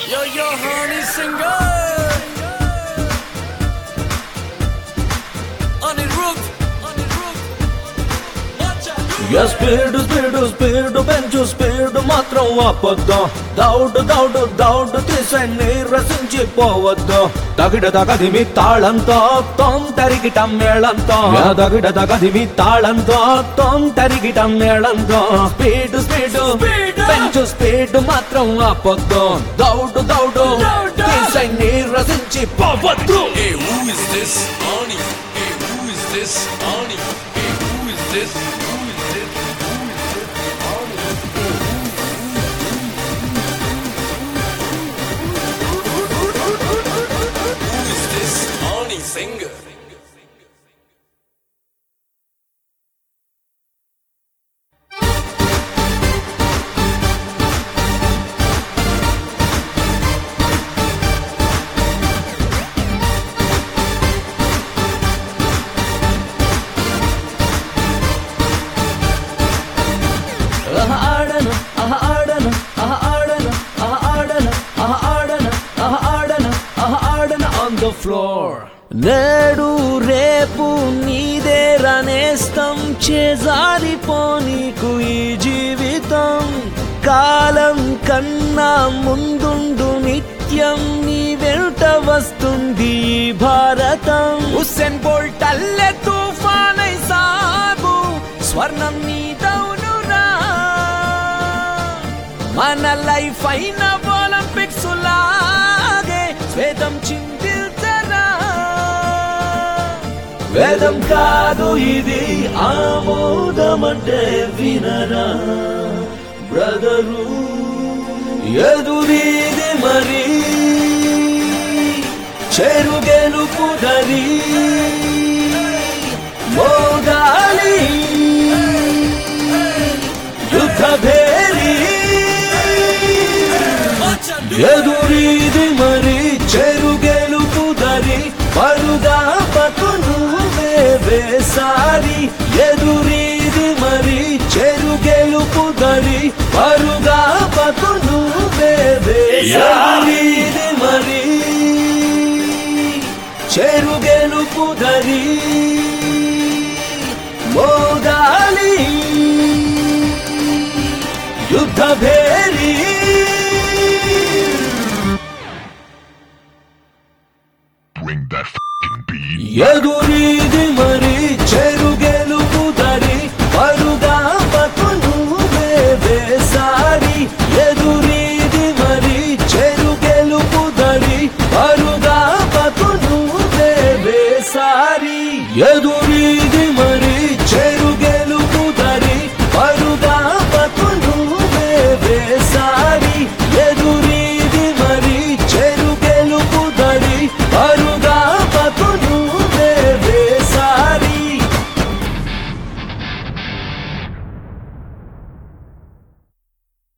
Yo, yo, honey singer. On the roof, on the roof. Watch out. Speed speed speed పెంచు speed మాత్రం ఆపొద్దు దౌడు దౌడు దౌడు తీసే నీరసించి పోవద్దు తగిడ తగదిమి తాళంతో తోం తరిగిటం మేళంతో తగిడ తగదిమి తాళంతో తోం తరిగిటం మేళంతో స్పీడ్ స్పీడ్ Speed. పెంచు స్పీడ్ మాత్రం ఆపొద్దు దౌడు దౌడు దౌడు. తీసే నీరసించి పోవద్దు Hey, who is this? Ani. Hey, who is this? Ani. Hey, who is this? Who is this? Who is this? Ani singer. ఆహా ఆడను ఆహా ఆడను ఆహా ఆడను ఆహా ఆడను ఆహా ఆడను ఆహా ఆడను ఆహా ఆడను ఆన్ ద ఫ్లోర్ నేడు రేపు నీదే రనేస్తం చేజారిపోనీకు ఈ జీవితం కాలం కన్నా ముందుండు నిత్యం నీ వెంట వస్తుంది ఈ భారతం హుస్సేన్ బోల్ట్ అల్లె తుఫానై సాగు స్వర్ణం నీదవునురా మన లైఫ్ అయిన ఒలింపిక్స్ లాగే స్వేదం చిందిల్చరా వేదం కాదు ఇది ఆమోదమంటే వినరా బ్రదరు ఎదురీది మరి చెరు గెలుపు దరి మోగాలి యుద్ధ భేరీ Watch out. ఎదురీది మరి చెరు గెలుపు దరి పరుగా పతును వేసారి ఎదురీది మరి చెరు గెలుపు దరి పరుగా పతును వేసారీది మరి చెరు గెలుపు దరి మోగాలి యుద్ధ భేరీ Bring that f***ing beat. ఎదురీది మరి చెరు గెలుపు దరి పరుగా పతును వేసారి ఎదురీది మరి చెరు గెలుపు దరి పరుగా పతును వేసారి ఎదురీ